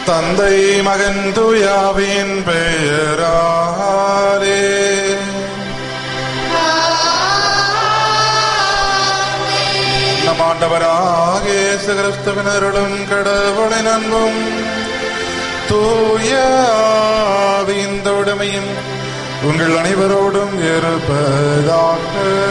தந்தை மகன் தூயாவின் பெயராலே நம் ஆண்டவராக இயேசு கிறிஸ்துவினருளும் கடவுளின் அன்பும் தூயாவின் தோழமையும் உங்கள் அனைவரோடும் இருப்பதாக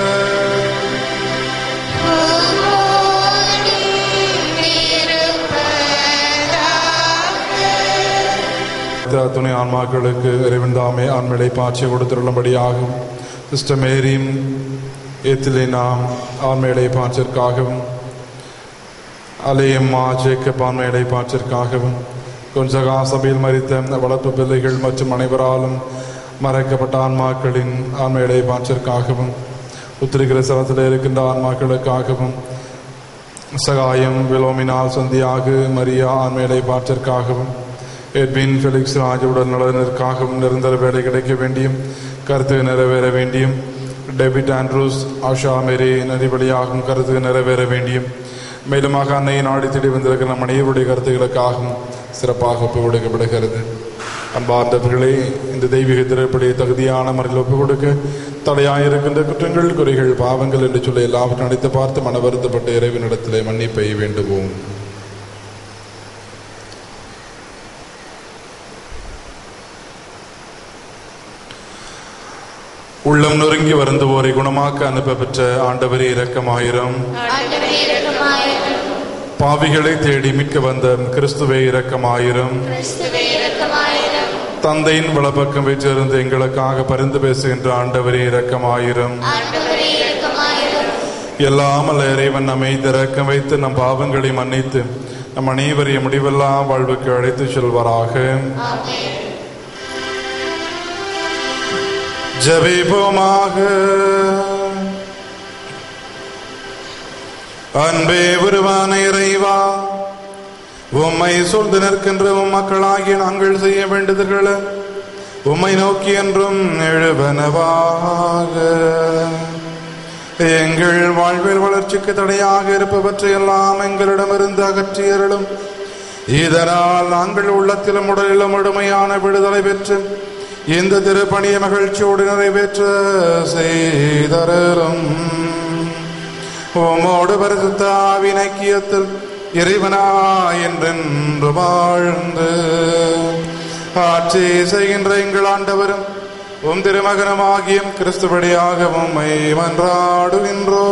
துணை ஆன்மாக்களுக்கு இறைவன் தாமே ஆண்மையை பாய்ச்சி கொடுத்துள்ளபடியாகும் சிஸ்டர் மேரியும் ஏத்திலே நாம் ஆண்மையை பாய்ச்சிற்காகவும் அலையம்மா ஜேக்கப் ஆண்மையை பாய்ச்சிற்காகவும் கொஞ்சகா சபையில் மறித்த வளர்ப்பு பிள்ளைகள் மற்றும் அனைவராலும் மறைக்கப்பட்ட ஆன்மாக்களின் ஆண்மையை பாய்ச்சிற்காகவும் உத்திரிகிற சலத்தில் இருக்கின்ற ஆன்மாக்களுக்காகவும் சகாயம் விலோமினால் சந்தியாக மரியா ஆண்மையை பாய்ச்சிற்காகவும் எட்வின் ஃபெலிக்ஸ் ராஜ் உடல் நலனிற்காகவும் நிரந்தர வேலை கிடைக்க வேண்டியும் கருத்து நிறைவேற வேண்டியும் டெபிட் ஆண்ட்ரூஸ் ஆஷா மேரி நதிபலியாகும் கருத்து நிறைவேற வேண்டியும் மேலுமாக அன்னை நாடி தேடி வந்திருக்கிற நம் அனைவருடைய கருத்துக்களுக்காகவும் சிறப்பாக ஒப்பு கொடுக்கப்படுகிறது அன்பார்ந்தவர்களே இந்த தெய்வீக திரைப்படைய தகுதியான முறையில் ஒப்புக் கொடுக்க தடையாயிருக்கின்ற குற்றங்கள் குறைகள் பாவங்கள் என்று சொல்லி எல்லாவற்றையும் அனைத்து பார்த்து மன வருத்தப்பட்ட இறைவனிடத்திலே மன்னிப்பை வேண்டுவோம் உள்ளம் நொறுங்கி வருந்துவோரை குணமாக்க அனுப்ப பெற்ற ஆண்டவரே இரக்கமாயிரம் ஆண்டவரே இரக்கமாயிரும் பாவிகளை தேடி மீட்க வந்த கிறிஸ்துவே இரக்கமாயிரம் கிறிஸ்துவே இரக்கமாயிரும் தந்தையின் வலப்பக்கம் வீற்றிருந்து எங்களுக்காக பரிந்து பேசுகின்ற ஆண்டவரே இரக்கமாயிரம் ஆண்டவரே இரக்கமாயிரும் எல்லாம் அல்ல இறைவன் நம்மை திறக்கம் வைத்து நம் பாவங்களை மன்னித்து நம் அனைவரையும் முடிவெல்லா வாழ்வுக்கு அழைத்து செல்வாராக ஆமென் ஜெபிப்போமாக அன்பே உருவான இறைவா உம்மை சூழ்ந்து நிற்கின்ற உம் மக்களாகிய நாங்கள் செய்ய வேண்டியதுகளை உம்மை நோக்கி என்றும் எழுவனவாக எங்கள் வாழ்வில் வளர்ச்சிக்கு தடையாக இருப்பவற்றை எல்லாம் எங்களிடமிருந்து அகற்றியருளும் இதனால் நாங்கள் உள்ளத்திலும் உடலிலும் முழுமையான விடுதலை பெற்று இந்த திருப்பணியை மகிழ்ச்சியோடு நிறைவேற்ற செய்தரும் உமோடு பரிசுத்த ஆவின் ஐக்கியத்தில் இறைவனா என்றென்று வாழ்ந்து ஆட்சி செய்கின்ற எங்கள் ஆண்டவரும் உம் திருமகனமாகியும் கிறிஸ்துபடியாக உம்மை மன்றாடுகின்றோ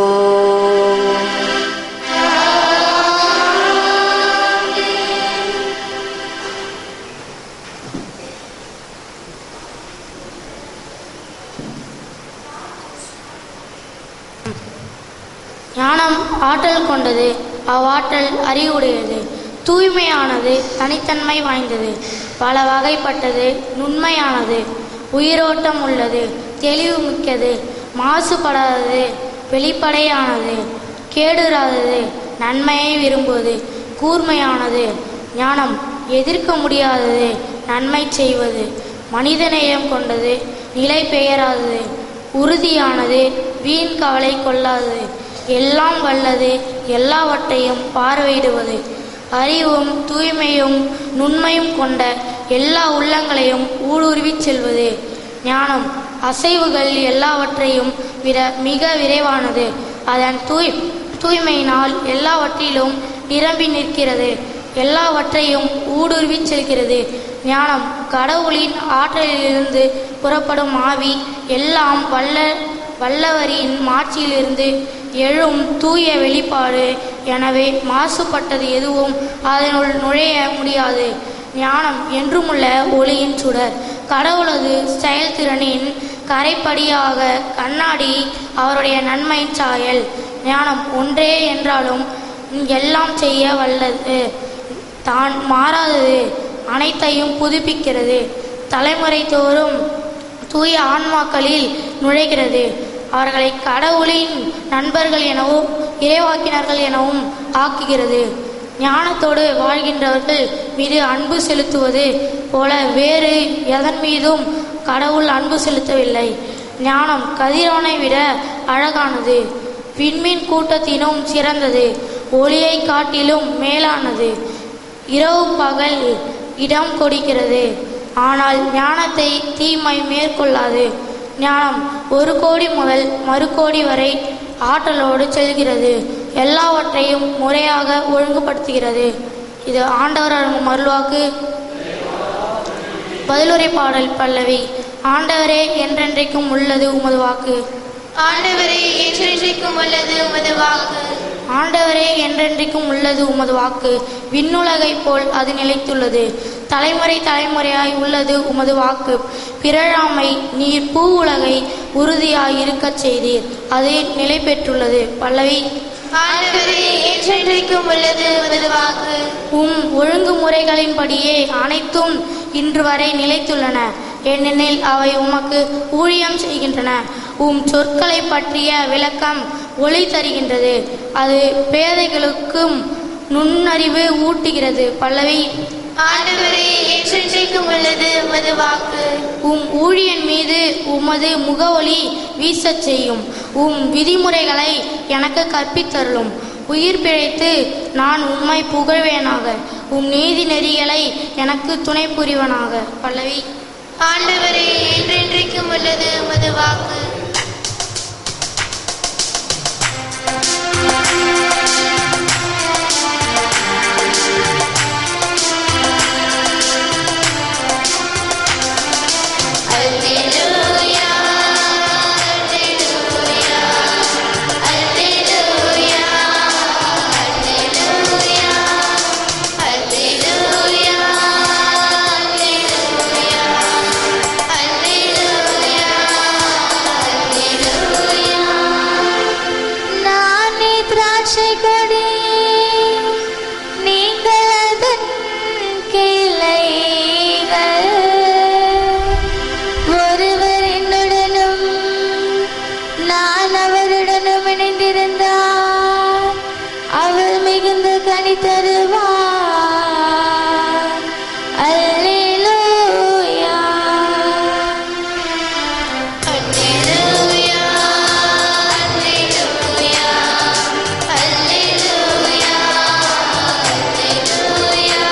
ஞானம் ஆற்றல் கொண்டது அவ்வாற்றல் அறிவுடையது தூய்மையானது தனித்தன்மை வாய்ந்தது பல வகைப்பட்டது நுண்மையானது உயிரோட்டம் உள்ளது தெளிவு மிக்கது மாசுபடாதது வெளிப்படையானது கேடுறாதது நன்மையை விரும்புவது கூர்மையானது ஞானம் எதிர்க்க முடியாதது நன்மை செய்வது மனிதநேயம் கொண்டது நிலை பெயராதது உறுதியானது வீண் கவலை கொள்ளாதது எல்லாம் வல்லது எல்லாவற்றையும் பார்வையிடுவது அறிவும் தூய்மையும் நுண்மையும் கொண்ட எல்லா உள்ளங்களையும் ஊடுருவிச் செல்வது ஞானம் அசைவுகள் எல்லாவற்றையும் விட மிக விரைவானது அதன் தூய் தூய்மையினால் எல்லாவற்றிலும் நிரம்பி நிற்கிறது எல்லாவற்றையும் ஊடுருவிச் செல்கிறது ஞானம் கடவுளின் ஆற்றலிலிருந்து புறப்படும் ஆவி எல்லாம் வல்ல வல்லவரின் மாட்சியிலிருந்து எழும் தூய வெளிப்பாடு எனவே மாசுபட்டது எதுவும் அதனுள் நுழைய முடியாது ஞானம் என்றுமுள்ள ஒளியின் சுடர் கடவுளது செயல்திறனின் கரைப்படியாக கண்ணாடி அவருடைய நன்மை சாயல் ஞானம் ஒன்றே என்றாலும் எல்லாம் செய்ய வல்லது தான் மாறாதது அனைத்தையும் புதுப்பிக்கிறது தலைமுறை தோறும் தூய ஆன்மாக்களில் நுழைகிறது அவர்களை கடவுளின் நண்பர்கள் எனவும் இறைவாக்கினர்கள் எனவும் ஆக்குகிறது ஞானத்தோடு வாழ்கின்றவர்கள் மீது அன்பு செலுத்துவது போல வேறு எதன் மீதும் கடவுள் அன்பு செலுத்தவில்லை ஞானம் கதிரவனை விட அழகானது விண்மீன் கூட்டத்தினும் சிறந்தது ஒளியை காட்டிலும் மேலானது இரவு பகல் இடம் கொடுக்கிறது ஆனால் ஞானத்தை தீமை மேற்கொள்ளாது ஞானம் ஒரு கோடி முதல் மறு கோடி வரை ஆற்றலோடு செல்கிறது எல்லாவற்றையும் முறையாக ஒழுங்குபடுத்துகிறது இது ஆண்டவர் அருளும் அருள்வாக்கு பதிலுரை பாடல் பல்லவி ஆண்டவரே என்றென்றைக்கும் உள்ளது உமது வாக்கு ஆண்டவரே என்றென்றைக்கும் உள்ளது உமது வாக்கு ஆண்டவரே என்றென்றைக்கும் உள்ளது உமது வாக்கு விண்ணுலகைப் போல் அது நிலைத்துள்ளது தலைமுறை தலைமுறையாய் உள்ளது உமது வாக்கு பிறழாமை நீர் பூ உலகை உறுதியாய் இருக்கச் செய்தீர் அது நிலை பெற்றுள்ளது பல்லவி ஆண்டவரே என்றென்றைக்கும் உள்ளது உமது வாக்கு உம் ஒழுங்குமுறைகளின்படியே அனைத்தும் இன்று வரை நிலைத்துள்ளன ஏனெனில் அவை உமக்கு ஊழியம் செய்கின்றன உம் சொற்களை பற்றிய விளக்கம் ஒளி தருகின்றது அது பேதைகளுக்கும் நுண்ணறிவு ஊட்டுகிறது பல்லவி ஆண்டவரே என்றென்றைக்கும் உள்ளது உமது வாக்கு உம் ஊழியன் மீது உமது முகவொளி வீசச் செய்யும் உம் விதிமுறைகளை எனக்கு கற்பித்தருளும் உயிர் பிழைத்து நான் உம்மை புகழ்வேனாக உம் நீதி நெறிகளை எனக்கு துணை புரிவனாக பல்லவி ஆண்டவரே என்றென்றைக்கும் உள்ளது உமது வாக்கு அல்லேலூயா அல்லேலூயா அல்லேலூயா அல்லேலூயா அல்லேலூயா அல்லேலூயா அல்லேலூயா நானே திராட்சை கொடி நீங்கள் அதன் கிளைகள் ஒருவர் என்னுடனும் நான் அவருடனும் இணைந்திருந்தார் அவர் மிகுந்த கனி தருவார் அல்லேலூயா அல்லேலூயா அல்லேலூயா அல்லேலூயா அல்லேலூயா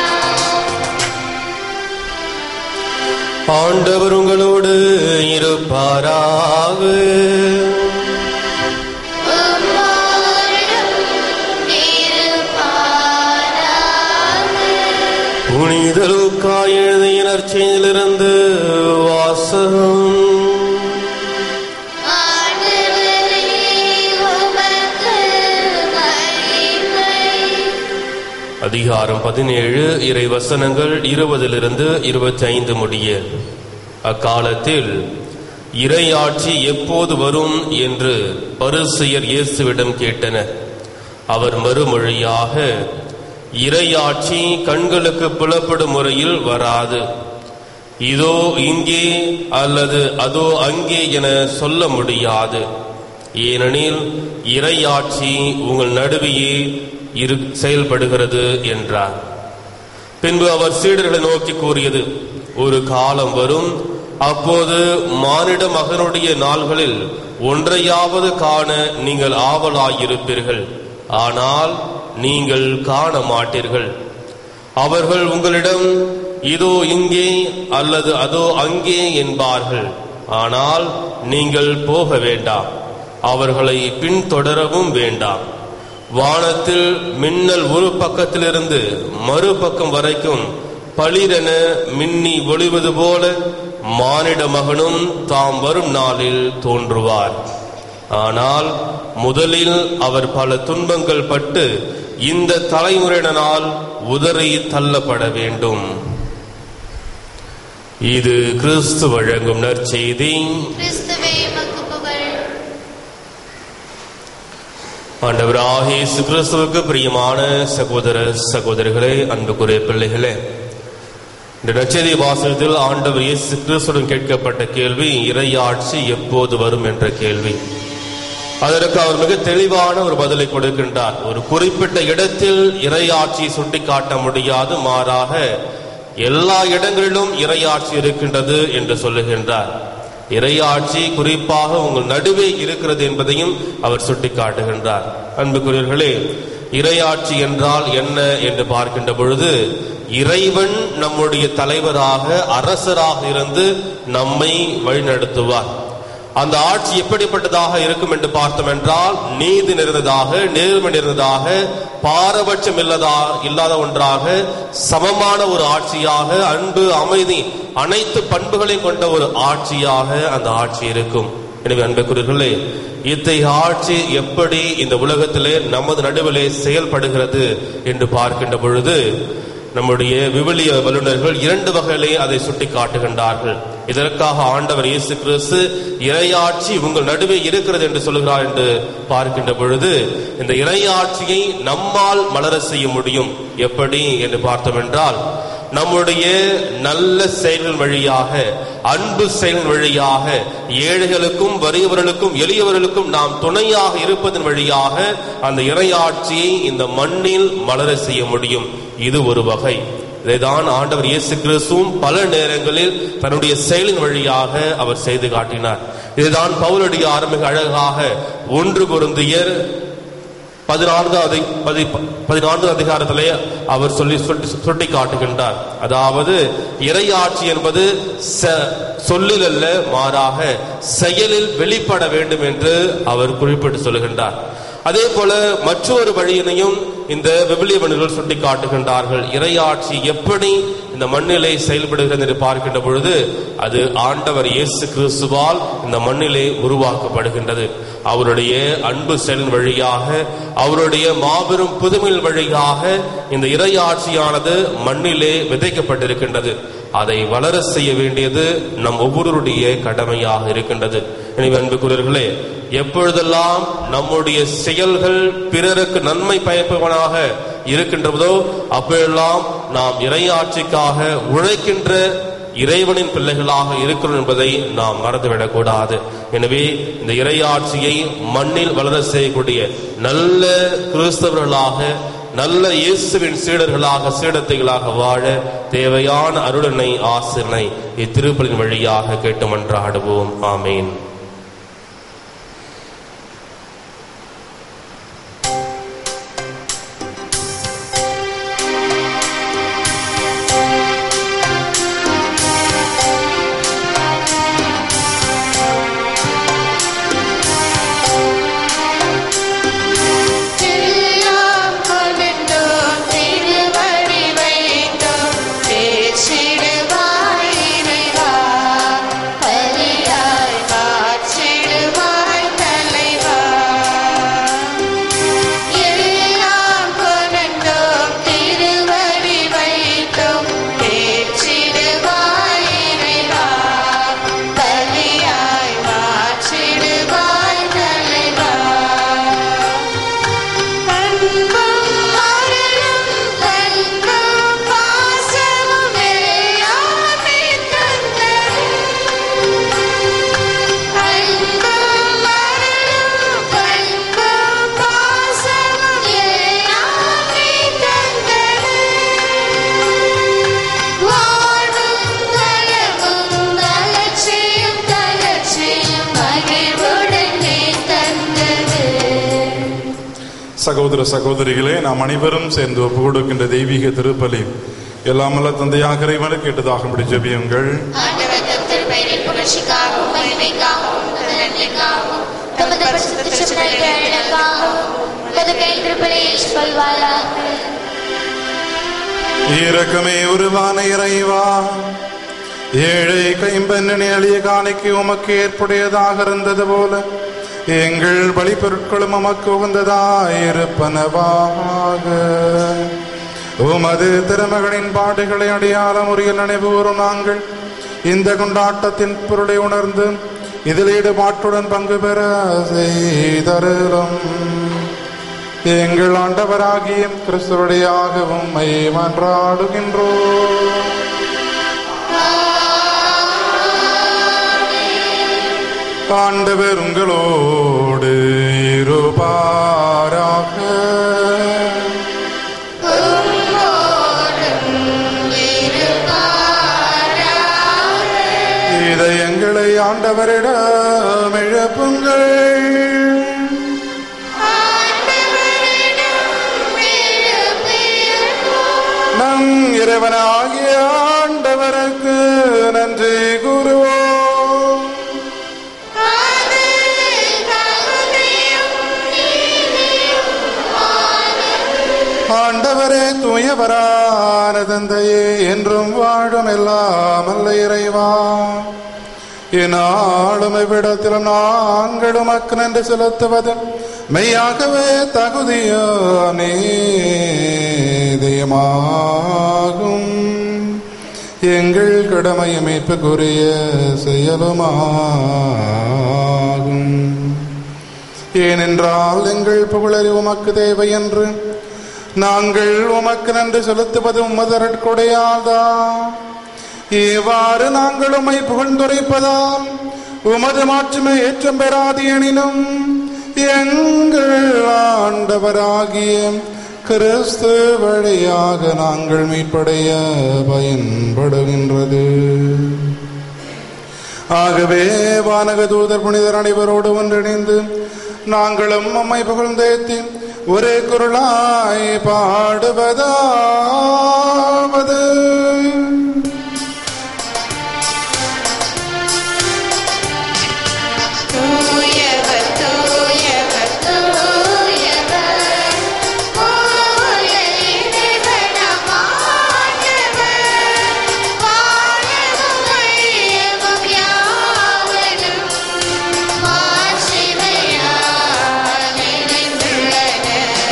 ஆண்டவர் உங்களோடு இருப்பாராக உம்மோடும் இருப்பாராக. புனிதலுக்கா எழுதிய நற்செய்தியிலிருந்து வாசகம் ஆண்டவரே, உமக்கு மகிமை. அதிகாரம் பதினேழு இறை வசனங்கள் இருபதிலிருந்து இருபத்தி ஐந்து முடிய அக்காலத்தில் இறையாட்சி எப்போது வரும் என்று பரிசெயர் இயேசுவிடம் கேட்டனர் அவர் மறுமொழியாக இறையாட்சி கண்களுக்கு புலப்படும் முறையில் வராது இதோ இங்கே அல்லது அதோ அங்கே என சொல்ல முடியாது ஏனெனில் இறையாட்சி உங்கள் நடுவையே இரு செயல்படுகிறது என்றார் பின்பு அவர் சீடர்களை நோக்கி கூறியது ஒரு காலம் வரும் அப்போது மானிட மகனுடைய நாள்களில் ஒன்றையாவது காண நீங்கள் ஆவலாயிருப்பீர்கள் ஆனால் நீங்கள் காண மாட்டீர்கள் அவர்கள் உங்களிடம் இதோ இங்கே அல்லது அதோ அங்கே என்பார்கள் ஆனால் நீங்கள் போக வேண்டாம் அவர்களை பின்தொடரவும் வேண்டாம் வானத்தில் மின்னல் ஒரு பக்கத்திலிருந்து மறுபக்கம் வரைக்கும் பளிரென மின்னி ஒளிவது போல மானிட மகனும் தாம் வரும் நாளில் தோன்றுவார் ஆனால் முதலில் அவர் பல துன்பங்கள் பட்டு இந்த தலைமுறையினரால் உதறி தள்ளப்பட வேண்டும் இது கிறிஸ்து வழங்கும் நற்செய்தி கிறிஸ்துவே உமக்கு புகழ் ஆண்டவராக இயேசு கிறிஸ்துவுக்கு பிரியமான சகோதர சகோதரிகளே அன்புக்குரிய பிள்ளைகளே இந்த நச்செய்தி வாசகத்தில் ஆண்டவர் இயேசு கிறிஸ்துடன் கேட்கப்பட்ட கேள்வி இறையாட்சி எப்போது வரும் என்ற கேள்வி அதற்கு அவர் மிக தெளிவான ஒரு பதிலை கொடுக்கின்றார் ஒரு குறிப்பிட்ட இடத்தில் இறையாட்சி சுட்டிக்காட்ட முடியாது மாறாக எல்லா இடங்களிலும் இறையாட்சி இருக்கின்றது என்று சொல்லுகின்றார் இறையாட்சி குறிப்பாக உங்கள் நடுவே இருக்கிறது என்பதையும் அவர் சுட்டிக்காட்டுகின்றார் அன்புக்குரியவர்களே இறையாட்சி என்றால் என்ன என்று பார்க்கின்ற பொழுது இறைவன் நம்முடைய தலைவராக அரசராக இருந்து நம்மை வழிநடத்துவார் அந்த ஆட்சி எப்படிப்பட்டதாக இருக்கும் என்று பார்த்தோம் என்றால் நீதி நிறைந்ததாக நேர்மை நிறைந்ததாக பாரபட்சம் இல்லதா இல்லாத ஒன்றாக சமமான ஒரு ஆட்சியாக அன்பு அமைதி அனைத்து பண்புகளையும் கொண்ட ஒரு ஆட்சியாக அந்த ஆட்சி இருக்கும் எனவே அன்புக்குரியர்களே இத்தகைய ஆட்சி எப்படி இந்த உலகத்திலே நமது நடுவிலே செயல்படுகிறது என்று பார்க்கின்ற பொழுது நம்முடைய விவிலிய வல்லுநர்கள் இரண்டு வகையிலே அதை சுட்டி காட்டுகின்றார்கள் இதற்காக ஆண்டவர் இயேசு கிறிஸ்து இறையாட்சி உங்கள் நடுவே இருக்கிறது என்று சொல்கிறார் என்று பார்க்கின்ற பொழுது இந்த இறையாட்சியை நம்மால் மலர செய்ய முடியும் எப்படி என்று பார்த்தோம் என்றால் நம்முடைய நல்ல செயல்கள் வழியாக அன்பு செயல் வழியாக ஏழைகளுக்கும் வறியவர்களுக்கும் எளியவர்களுக்கும் நாம் துணையாக இருப்பதன் வழியாக அந்த இறையாட்சியை இந்த மண்ணில் மலர செய்ய முடியும் இது ஒரு வகை இதைதான் ஆண்டவர் இயேசு கிறிஸ்துவும் பல நேரங்களில் தன்னுடைய செயலின் வழியாக அவர் செய்து காட்டினார் இதுதான் பவுலடிய ஆரம்பிக அழகாக ஒன்று பொருந்தியர் பதினான்கு அதி பதி பதினான்கு அதிகாரத்திலே அவர் சொல்லி சுட்டி சுட்டி காட்டுகின்றார் அதாவது இறையாட்சி என்பது ச- சொல்லில் அல்ல மாறாக செயலில் வெளிப்பட வேண்டும் என்று அவர் குறிப்பிட்டு சொல்லுகின்றார் அதே போல மற்றொரு வழியினையும் இந்த விபிலிய மனிதர்கள் சுட்டி காட்டுகின்றார்கள் இறையாட்சி எப்படி இந்த மண்ணிலே செயல்படுகிறது என்று பார்க்கின்ற பொழுது அது ஆண்டவர் இயேசு கிறிஸ்துவால் இந்த மண்ணிலே உருவாக்கப்படுகின்றது அவருடைய அன்பு செயலின் வழியாக அவருடைய மாபெரும் புதுமையின் வழியாக இந்த இறையாட்சியானது மண்ணிலே விதைக்கப்பட்டிருக்கின்றது அதை வளர செய்ய வேண்டியது நம் ஒவ்வொருவருடைய கடமையாக இருக்கின்றது எனவே அன்புக்குரியவர்களே எப்பொழுதெல்லாம் நம்முடைய செயல்கள் பிறருக்கு நன்மை பயப்பவனாக இருக்கின்றதோ அப்பொழுதெல்லாம் நாம் இறையாட்சிக்காக உழைக்கின்ற இறைவனின் பிள்ளைகளாக இருக்கிறோம் என்பதை நாம் மறந்துவிடக் கூடாது எனவே இந்த இறையாட்சியை மண்ணில் வளர செய்யக்கூடிய நல்ல கிறிஸ்தவர்களாக நல்ல இயேசுவின் சீடர்களாக சீடத்தைகளாக வாழ தேவையான அருளனை ஆசிரியனை இத்திருப்பலின் வழியாக கேட்டு மன்றாடுவோம் ஆமேன் எல்லாம் கொடுத்தோம் திருவடி வைத்தோம் பேசிடுவாய் இறைவா பலியாய் மாற்றிடுவாய் தலைவா எல்லாம் கொடுத்தோம் திருவடி வைத்தோம் பேசிடுவாய் இறைவா பலியாய் மாற்றிடுவாய் தலைவா அன்பும் அருளும் அன்பும் பாசமும் எல்லாமே தந்தது அன்பும் அருளும் அன்பும் பாசமும் எல்லாமே தந்தது வாழும் நலமும் நலட்சியும் தளர்ச்சியும் மகிழ்வுடன் நீ தந்தது சகோதர சகோதரிகளே நாம் அனைவரும் சேர்ந்து ஒப்பு கொடுக்கின்ற தெய்வீக திருப்பலி எல்லாமல்ல தந்தையாக இறைவனுக்கு கேட்டதாக ஜெபியுங்கள் ஆண்டவர் தம் திருப்பெயரின் புகழ்ச்சிக்காகவும் மகிமைக்காகவும் தமது நன்மைக்காகவும் தமது பரிசுத்த சிறுமைகளுக்காகவும் தமது கை திருப்பலியை சொல்வாராக இரக்கமே உருவான இறைவா ஏழை கைம்பெண்ணி எளிய காணிக்கு உமக்கு ஏற்புடையதாக இருந்தது போல எங்கள் பலிப்பொருட்களும் உமக்கு உகந்ததாயிருப்பனவாக உமது திருமகளின் பாடுகளை அடையாள முறையில் நினைவுகூறும் நாங்கள் இந்த கொண்டாட்டத்தின் பொருளை உணர்ந்து இதில் ஈடுபாட்டுடன் பங்கு பெற செய்தருளும் எங்கள் ஆண்டவராகிய கிறிஸ்துவடையாகவும் உம்மை மன்றாடுகின்றோம் ஆண்டவர் உங்களோடு இருப்பாராக இதயங்களை ஆண்டவரிடம் எழுப்புங்கள் ஆண்டவருக்கு நன்றி கூறுவோம் ஆண்டவரே தூயவரான தந்தையே என்றும் வாழும் எல்லாம் அல்ல இறைவா என்னாலும் இவ்விடத்திலும் நாங்கள் உமக்கு நன்றி செலுத்துவது மெய்யாகவே தகுதியோ நீதியமாகும் எங்கள் கடமை மீட்புக்குரிய செயலுமாகும் ஏனென்றால் எங்கள் புகழறி உமக்கு தேவை என்று நாங்கள் உமக்கு நன்றி செலுத்துவது உமதற்கொடையாதா இவ்வாறு நாங்கள் உம்மை புகழ்ந்துரைப்பதால் உமது மாற்றுமை ஏற்றம் பெறாது எனினும் எங்கள் ஆண்டவராகிய கிறிஸ்து வழியாக நாங்கள் மீட்படைய பயன்படுகின்றது ஆகவே வானக தூதர் புனிதர் அனைவரோடு ஒன்றிணைந்து நாங்களும் அம்மை புகழ்ந்தேத்தி ஒரே குரலாய் பாடுவதாவது தூயவர் தூயவர் தூயவர் தூய இறைவனம் ஆண்டவர் வானமும் மையமும் யாவரும் மாட்சிமையால் நிறைந்துள்ளன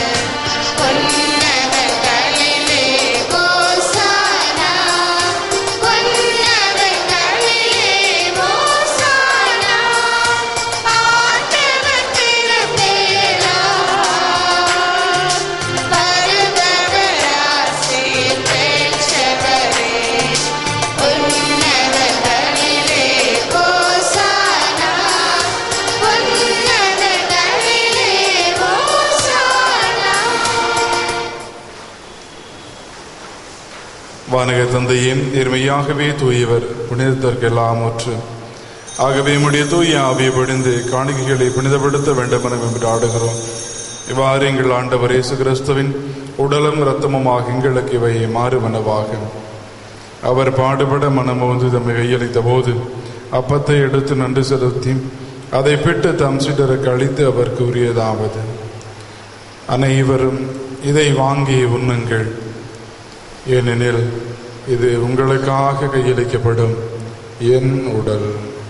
உன்னதங்களிலே ஓசானா உன்னதங்களிலே ஓசானா ஆண்டவர் திருப்பேரால் வருபவராசி பெற்றவரே உன்னதங்களிலே ஓசானா உன்னதங்களிலே ஓசானா வானக தந்தையின் நேர்மையாகவே தூயவர் புனிதத்திற்கெல்லாம் ஒற்று ஆகவே உம்முடைய தூய ஆவியை பொழிந்து காணிக்கைகளை புனிதப்படுத்த வேண்டும் என ஆடுகிறோம் இவ்வாறு எங்கள் ஆண்டவர் இயேசு கிறிஸ்துவின் உடலும் இரத்தமுமாக எங்களுக்கு இவை மாறுவனவாக அவர் பாடுபட மனமோந்து தம்மை கையளித்த போது அப்பத்தை எடுத்து நன்றி செலுத்தி அதை பிட்டு தம் சீடருக்கு அளித்து அவர் கூறியதாவது அனைவரும் இதை வாங்கி உண்ணுங்கள் ஏனெனில் இது உங்களுக்காக கையளிக்கப்படும் என் உடல்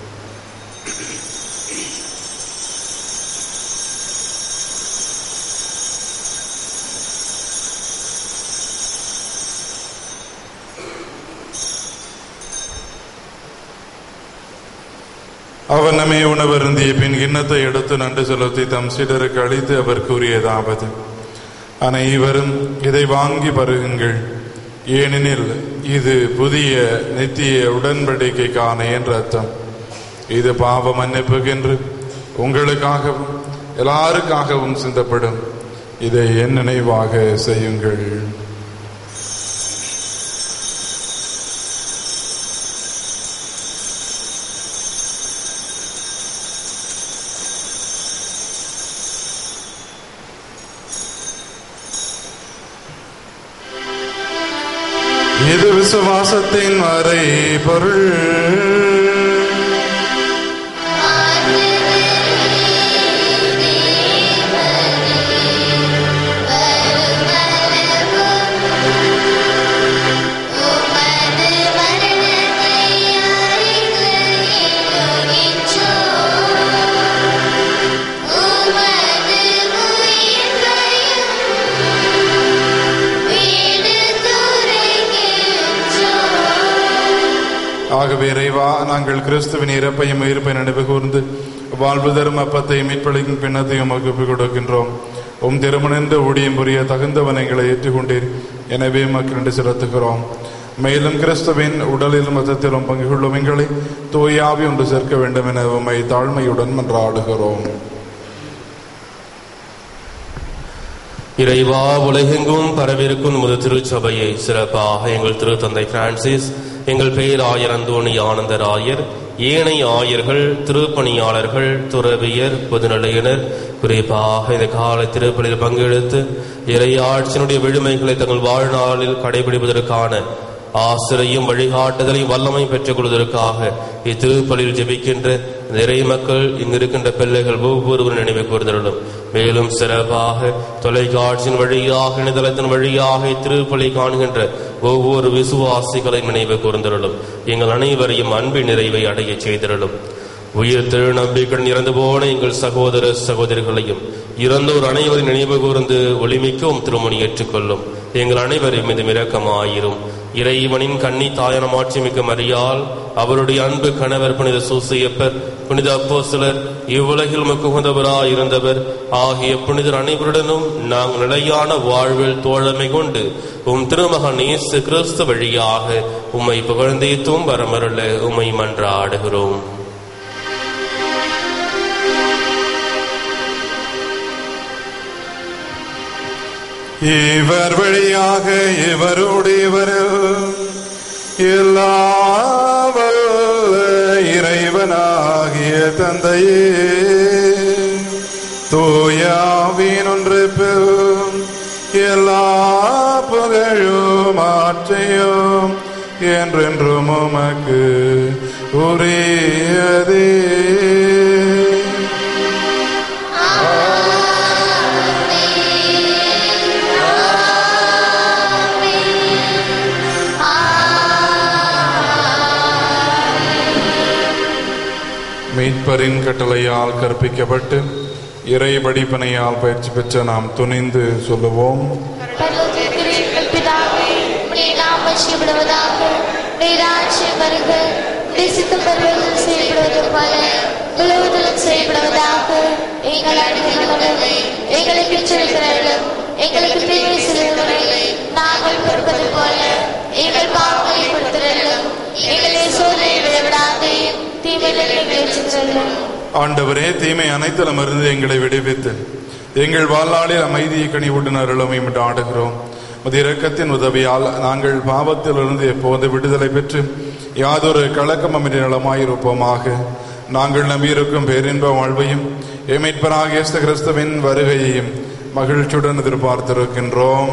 அவர் நம்மை உணவருந்திய பின் கிண்ணத்தை எடுத்து நன்றி செலுத்தி தம் சீடருக்கு அளித்து அவர் கூறியதாவது அனைவரும் இதை வாங்கி பருகுங்கள் ஏனெனில் இது புதிய நித்திய உடன்படிக்கைக்கான என்ற அர்த்தம் இது பாவ மன்னிப்புக்கென்று உங்களுக்காகவும் எல்லாருக்காகவும் சிந்தப்படும் இதை என் நினைவாக செய்யுங்கள் இது விசுவாசத்தின் வரை பொருள் ஆகவே இறைவா நாங்கள் கிறிஸ்துவின் இறப்பையும் உயிர்ப்பை நினைவு கூர்ந்து வாழ்வு தரும் அப்பத்தையும் மீட்பளிக்கும் பின்னத்தையும் வகுப்பு கொடுக்கின்றோம் உம் திருமணந்த ஊழியம் புரிய தகுந்தவன் எங்களை ஏற்றுக்கொண்டீர் எனவே மக்கள் நன்றி செலுத்துகிறோம் மேலும் கிறிஸ்துவின் உடலிலும் மதத்திலும் பங்கு கொள்ளும் எங்களை தூயாவி ஒன்று சேர்க்க வேண்டும் என உம்மை தாழ்மையுடன் மன்றாடுகிறோம் இறைவா உலகெங்கும் பரவிருக்கும் நமது திருச்சபையை சிறப்பாக எங்கள் திருத்தந்தை பிரான்சிஸ் எங்கள் பேராயர் அந்தோணி ஆனந்தராயர் ஏனைய ஆயர்கள் திருப்பணியாளர்கள் துறவியர் பொதுநிலையினர் குறிப்பாக இந்த கால திருப்பலியில் பங்கெடுத்து இறையாட்சியினுடைய விழுமைகளை தங்கள் வாழ்நாளில் கடைபிடிப்பதற்கான ஆசிரியும் வழிகாட்டுதலையும் வல்லமை பெற்றுக் கொள்வதற்காக இத்திருப்பலில் ஜெபிக்கின்ற நிறை மக்கள் இங்கிருக்கின்ற பிள்ளைகள் ஒவ்வொருவரும் நினைவு கூர்ந்தருளும் மேலும் சிறப்பாக தொலைக்காட்சியின் வழியாக இணையதளத்தின் வழியாக இத்திருப்பலி காண்கின்ற ஒவ்வொரு விசுவாசிகளை நினைவு கூர்ந்தருளும் எங்கள் அனைவரையும் அன்பின் நிறைவை அடைய செய்திருளும் உயிர் திரு நம்பிக்கை இறந்து போன எங்கள் சகோதர சகோதரிகளையும் இறந்தோர் அனைவரின் நினைவு கூர்ந்து ஒளிமிக்கவும் திருமணி ஏற்றுக்கொள்ளும் எங்கள் அனைவரையும் மீது இரக்கமாயிரும் இறைவனின் கன்னி தாயன மாட்சிமிக்க மரியால் அவருடைய அன்பு கணவர் புனித சூசியப்பர் புனித அப்போஸ்தலர் இவ்வுலகில் முக்குகுந்தவராய் இருந்தவர் ஆகிய புனிதர் அனைவருடனும் நாங்கள் நிலையான வாழ்வில் தோழமை கொண்டு உம் திருமகன் இயேசு கிறிஸ்து வழியாக உம்மை புகழ்ந்தேத்தும் வரமருள உம்மை மன்றாடுகிறோம் இவர் வழியாக இவரோடு இவரில் எல்லா வல்ல இறைவனாகிய தந்தையே தூயாவின் ஒன்று எல்லா புகழும் ஆற்றையும் என்றென்றும் உமக்கு உரியதே மீட்பரின் கட்டளையால் கற்பிக்கப்பட்டு இறை படிப்பனையால் பயிற்சி பெற்ற நாம் துணிந்து சொல்லுவோம் பரலோகத்தில் பிதாவே உம்முடைய நாமம் செய்யப்படுவதாக உம்முடைய ராஜ்யம் வருக உம்முடைய சித்தம் பரலோகத்தில் செய்யப்படுவது போல உலகத்திலும் செய்யப்படுவதாக எங்கள் அடிமைகளை எங்களுக்கு செலுத்துகிறோம் எங்களுக்கு தீமை செய்தவர்களை நாங்கள் பொறுப்பது போல எங்கள் பாவங்களை பொறுத்துகிறோம் எங்களை சோதனை விடவிடாதே தீமையிலிருந்து பேசுகிறோம் ஆண்டவரே தீமை அனைத்திலும் இருந்து எங்களை விடுவித்து எங்கள் வாழ்நாளில் அமைதியை கனிவுடன் அருளமை என்று ஆடுகிறோம் உமது இரக்கத்தின் உதவியால் நாங்கள் பாவத்திலிருந்து எப்போது விடுதலை பெற்று யாதொரு கலக்கமின்றி நலமாயிருப்போமாக நாங்கள் நம்பியிருக்கும் பேரின்ப வாழ்வையும் எமைப்பராக இயேசு கிறிஸ்துவின் வருகையையும் மகிழ்ச்சியுடன் எதிர்பார்த்திருக்கின்றோம்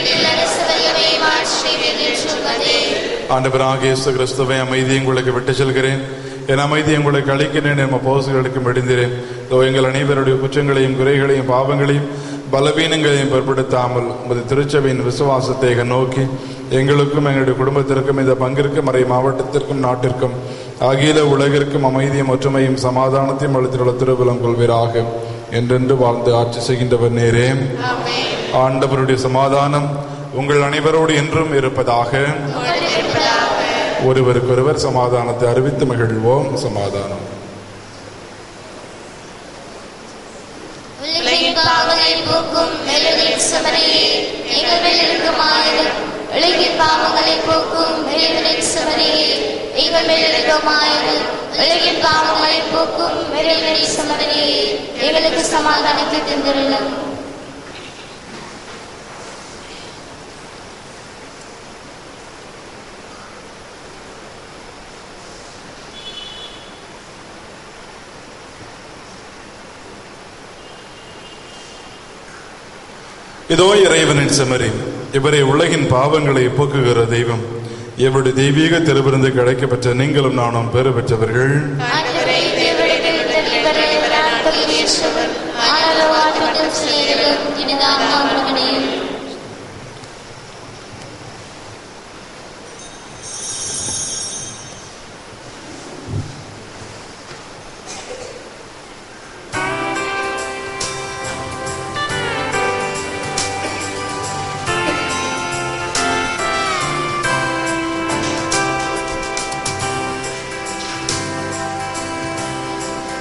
ஆண்டவராக இயேசு கிறிஸ்துவை அமைதியை உங்களுக்கு விட்டு செல்கிறேன் என் அமைதியை உங்களுக்கு அளிக்கிறேன் என் போசுகளுக்கும் விடுந்தேன் இதோ எங்கள் அனைவருடைய குற்றங்களையும் குறைகளையும் பாவங்களையும் பலவீனங்களையும் பொருட்படுத்தாமல் உமது திருச்சபையின் விசுவாசத்தை நோக்கி எங்களுக்கும் எங்களுடைய குடும்பத்திற்கும் இந்த பங்கிற்கும் மறை மாவட்டத்திற்கும் நாட்டிற்கும் அகில உலகிற்கும் அமைதியும் ஒற்றுமையும் சமாதானத்தையும் அளித்துள்ள திருபலம் கொள்வீராக என்றென்று வாழ்ந்து ஆட்சி செய்கின்றவர் நேரே ஆண்டவருடைய சமாதானம் உங்கள் அனைவரோடு என்றும் இருப்பதாக ஒருவருக்கொருவர் சமாதானத்தை அறிவித்து மகிழ்வோம் சமாதானம் உலகின் பாவங்களை போக்கும் மெல்லுதலின் சமரையே எங்கள் மேல் இருக்குமாயிரும் உலகின் பாவங்களை போக்கும் மெல்லுதலின் சமரையே எங்கள் மேல் இருக்குமாயிரும் உலகின் பாவங்களை போக்கும் மெல்லுதலின் சமரையே எங்களுக்கு சமாதானத்தை தந்திருளும் இதோ இறைவனின் செமரி இவரை உலகின் பாவங்களை போக்குகிற தெய்வம் இவருடைய தெய்வீக திருவிருந்து கிடைக்கப்பெற்ற நீங்களும் நானும் பெறு பெற்றவர்கள் ஆண்டவரே தேவரே தேவரே வராத்தல் இயேசுவர் ஆனரோ ஆற்றல் செய்திடும் இனிதாம் மகனையும்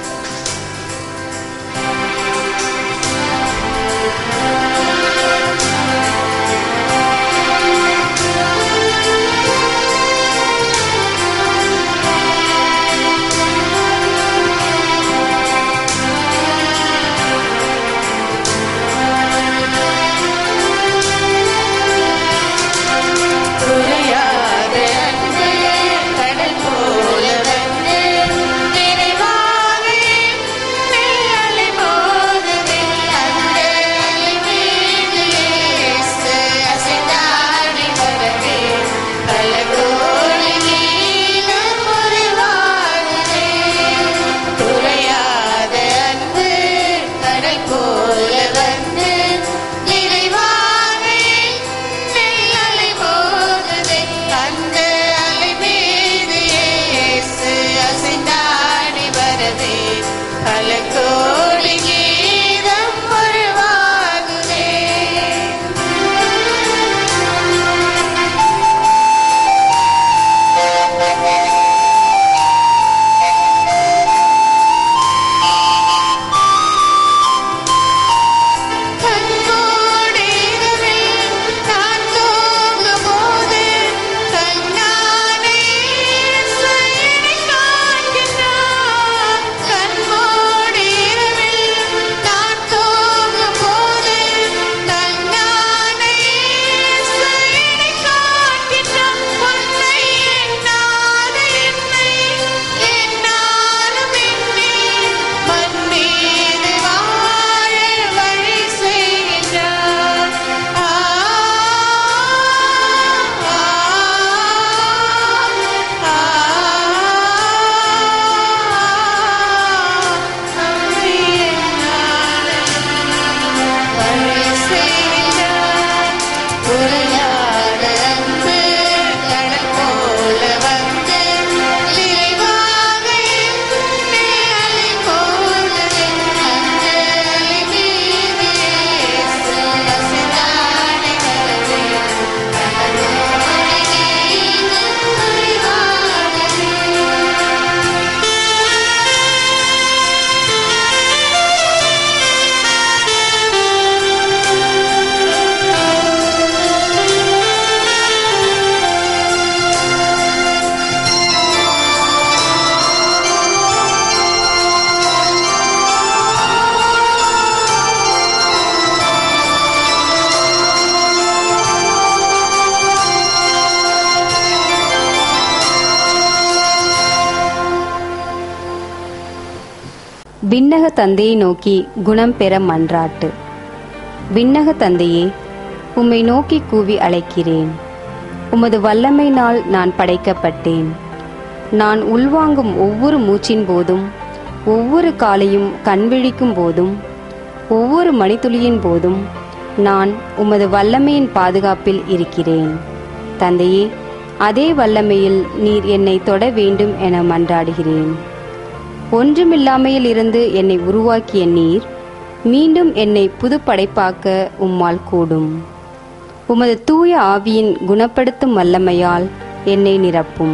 ஆ பல கோடி கீதம் உருவாகுதே கண்மூடினவே நான் தூங்கும்போது கண்ணானே இயேசுவை காண்கின்றார். கண்மூடினவே நான் தூங்கும்போது கண்ணானே இயேசுவை காண்கின்றார். உன்னை எண்ணாத என்னை எண்ணாலும் என்னை மண் மீது வாழ வழி செய்கின்றார். ஆ, ஆ, ஆ, நம்மை எண்ணாத வழி செய்கின்றார். உரையாட அன்பு கடல் போல வந்து விரிவாக என்னை அலை போனது. அந்த அலை மீது இயேசு வசித்தானே கடலே. கடலோடு நீங்கும் உருவானது. விண்ணக தந்தையை நோக்கி குணம் பெற மன்றாட்டு விண்ணக தந்தையே உம்மை நோக்கி கூவி அழைக்கிறேன் உமது வல்லமையினால் நான் படைக்கப்பட்டேன் நான் உள்வாங்கும் ஒவ்வொரு மூச்சின் போதும் ஒவ்வொரு காலையும் கண்விழிக்கும் போதும் ஒவ்வொரு மணித்துளியின் போதும் நான் உமது வல்லமையின் பாதுகாப்பில் இருக்கிறேன் தந்தையே அதே வல்லமையில் நீர் என்னை தொட வேண்டும் என மன்றாடுகிறேன் ஒன்றுமில்லாமையில் இருந்து என்னை உருவாக்கிய நீர் மீண்டும் என்னை புது படைப்பாக்க உம்மால் கூடும் உமது தூய ஆவியின் குணப்படுத்தும் வல்லமையால் என்னை நிரப்பும்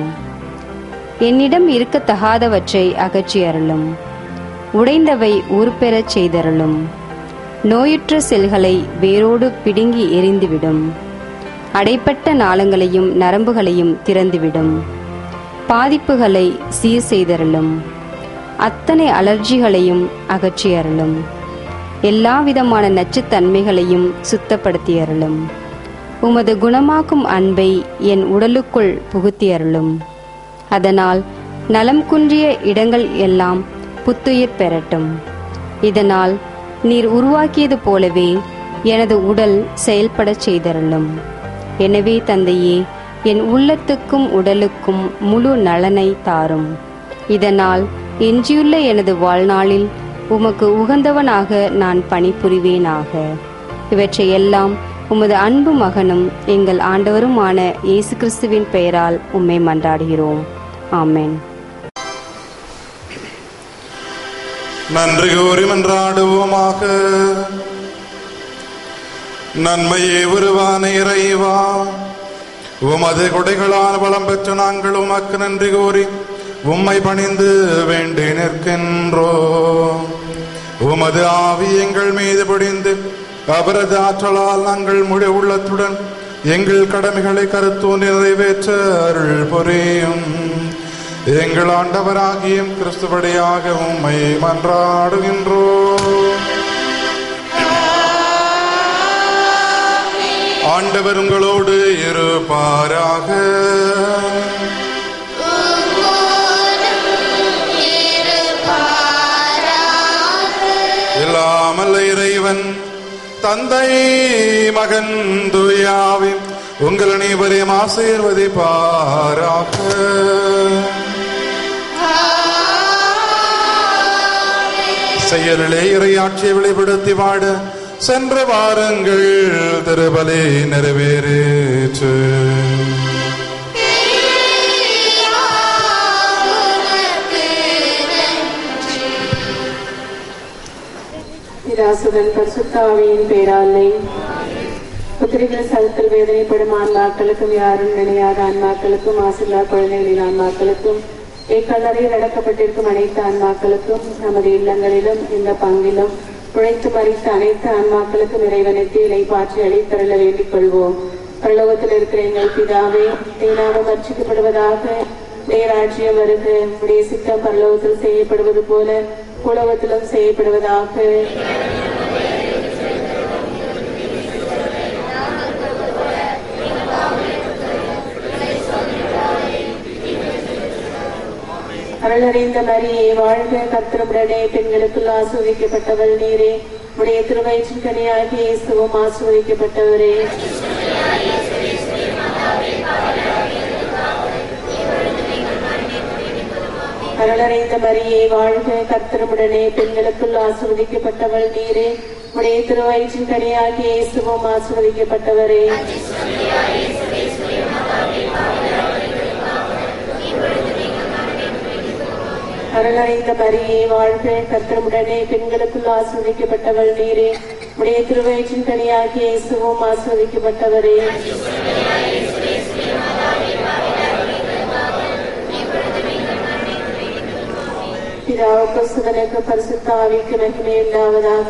என்னிடம் இருக்கத்தகாதவற்றை அகற்றி அருளும் உடைந்தவை ஊர்பெறச் செய்தருளும் நோயுற்ற செல்களை வேரோடு பிடுங்கி எரிந்துவிடும் அடைப்பட்ட நாளங்களையும் நரம்புகளையும் திறந்துவிடும் பாதிப்புகளை சீர் செய்தருளும் அத்தனை அலர்ஜிகளையும் அகற்றி அருளும் எல்லா விதமான நச்சுத்தன்மைகளையும் சுத்தப்படுத்தி அருளும் உமது குணமாக்கும் அன்பை என் உடலுக்குள் புகுத்தி அருளும் அதனால் நலம் குன்றிய இடங்கள் எல்லாம் புத்துயிர் பெறட்டும் இதனால் நீர் உருவாக்கியது போலவே எனது உடல் செயல்படச் செய்தருளும் எனவே தந்தையே என் உள்ளத்துக்கும் உடலுக்கும் முழு நலனை தாரும் இதனால் எஞ்சியுள்ள எனது வாழ்நாளில் உமக்கு உகந்தவனாக நான் பணிபுரிவேனாக இவற்றையெல்லாம் உமது அன்பு மகனும் எங்கள் ஆண்டவருமான இயேசு கிறிஸ்துவின் பெயரால் உம்மை மன்றாடுகிறோம் ஆமென் நன்றி கூறி மன்றாடுவோமாக நன்மையே உருவான இறைவா உமது கொடைகளால் வளம் பெற்ற நாங்கள் உமக்கு நன்றி கூறி உம்மை பணிந்து வேண்டி நிற்கின்றோ உமது ஆவி எங்கள் மீது பொடிந்து அவரது ஆற்றலால் நாங்கள் முழு உள்ளத்துடன் எங்கள் கடமைகளை கருத்தூ நிறைவேற்ற அருள் புரியும் எங்கள் ஆண்டவராகிய கிறிஸ்துவடியாக உம்மை மன்றாடுகின்றோம் ஆண்டவர் உங்களோடு இருப்பாராக இல்லாமல் இறைவன் தந்தை மகன் துயாவின் உங்கள் அனைவரையும் ஆசீர்வதிப்பாராக செயலிலே இறையாட்சியை வெளிப்படுத்தி வாட சென்ற வாரங்கள் திருபலி நிறைவேறேற்று பிதாசுதன் பரிசுத்தாவியின் பேராலே புத்திரிகள் சதத்தில் வேதனைப்படும் ஆன்மாக்களுக்கும் யாரும் நினையாத ஆன்மாக்களுக்கும் ஆசில்லா குழந்தைகளின் ஆன்மாக்களுக்கும் இக்கல்லறையில் அடக்கப்பட்டிருக்கும் அனைத்து ஆன்மாக்களுக்கும் நமது இல்லங்களிலும் இந்த பங்கிலும் உழைத்து மறித்த அனைத்து ஆன்மாக்களுக்கும் இறைவனுக்கு இலை பாற்றி அளித்தருள வேண்டிக் கொள்வோம் பரலோகத்தில் இருக்கிற எங்கள் பிதாவே தேனாமம் அர்ச்சிக்கப்படுவதாக நேராட்சியம் வருக உடைய சித்தம் பரலோகத்தில் செய்யப்படுவது போல உலகத்திலும் செய்யப்படுவதாக அருளறிந்த மரியே வாழ்க கத்திரமுடனே பெண்களுக்குள் ஆஸ்வதிக்கப்பட்டவள் நீரே உடைய திருவயிற்றின் கனியாகி இயேசுவும் ஆஸ்வதிக்கப்பட்டவரே அருளறிந்த மரியே வாழ்க கத்திரமுடனே பெண்களுக்குள் ஆஸ்வதிக்கப்பட்டவள் நீரே உடைய திருவயிற்றின் கனியாகி இயேசுவும் ஆஸ்வதிக்கப்பட்டவரே அருளறிந்த மரியே வாழ்க கத்திரமுடனே பெண்களுக்குள் ஆஸ்வதிக்கப்பட்டவள் நீரே உடைய திருவயிற்றின் கனியாகி இயேசுவும் ஆஸ்வதிக்கப்பட்டவரே பிதாவுக்கு சுதனுக்கு பரிசுத்த ஆவிக்கு மகிமை உண்டாவதாக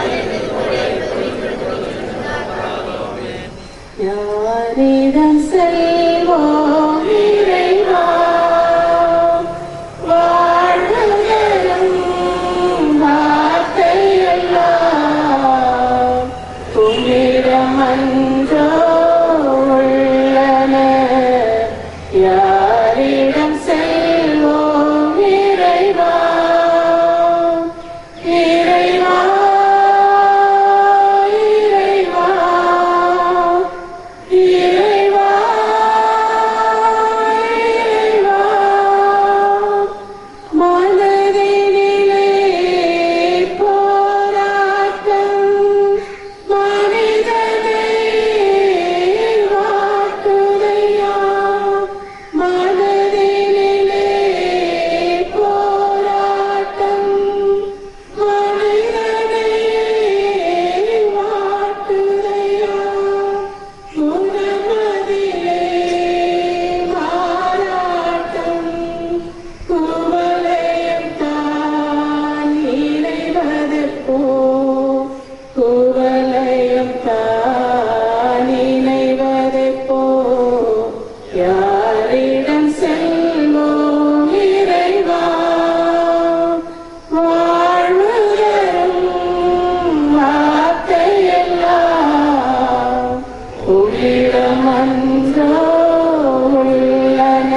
யாரிடம் செல்வோம் இறைவா வாழ்வுதரும் வார்த்தையெல்லாம் உம்மிடம் அன்றோ உள்ளன யாரிடம் செல்வோம் இறைவா இறைவா இறைவா இறைவா இறைவா மனதினிலே போராட்டம் மனிதனை வாட்டுதையா மனதினிலே போராட்டம் மனிதனை வாட்டுதையா குணமதிலே மாறாட்டம் குவலயம் தான் இணைவதற்போ குவலயம் தான் இணைவதற்போ யாரிடம் செல்வோம் இறைவா வாழ்வு தரும் வார்த்தையெல்லாம் உம்மிடம் அன்றோ உள்ளன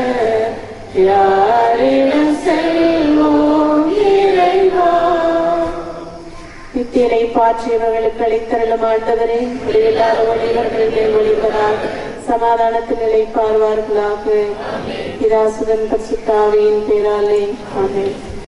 யாரிடம் செல்வோம் இறைவா நித்தியனை பாற்றியவர்களுக்கு அளித்தருளும் ஆண்டவரே முடிவில்லாத ஒளிவர்கள் மேல் ஒளிவராக சமாதானத்தில் நிலை பார்வார்களாக இதாசுதன் பரிசுத்தாவியின் பேராலே ஆமென்